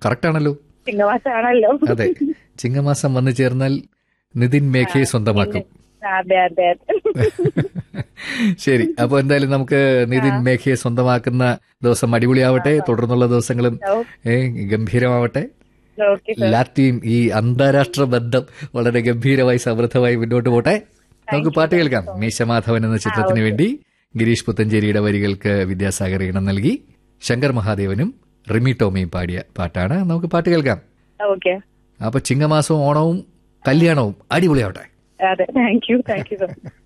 correct ആണല്ലോ ചിങ്ങമാസമാണല്ലോ അതെ ചിങ്ങമാസം വന്നു ചേർന്നാൽ നിതിൻ മേഘയെ സ്വന്തമാക്കും അതെ അതെ അതെ ശരി അപ്പൊ എന്തായാലും നമുക്ക് നിതിൻ മേഘയെ സ്വന്തമാക്കുന്ന ദിവസം അടിപൊളിയാവട്ടെ തുടർന്നുള്ള ദിവസങ്ങളും ഏ, ഗംഭീരമാവട്ടെ ഓക്കെ സർ ലാത്തിയും ഈ അന്താരാഷ്ട്ര ബന്ധം വളരെ ഗംഭീരമായി സമൃദ്ധമായി മുന്നോട്ട് പോട്ടെ നമുക്ക് പാട്ട് കേൾക്കാം മീശമാധവൻ എന്ന ചിത്രത്തിന് വേണ്ടി ഗിരീഷ് പുത്തഞ്ചേരിയുടെ വരികൾക്ക് വിദ്യാസാഗർ ഈണം നൽകി ശങ്കർ മഹാദേവനും റിമി ടോമിയും പാടിയ പാട്ടാണ് നമുക്ക് പാട്ട് കേൾക്കാം ഓക്കെ അപ്പൊ ചിങ്ങമാസവും ഓണവും കല്യാണവും അടിപൊളിയാവട്ടെ അതെ thank you thank you sir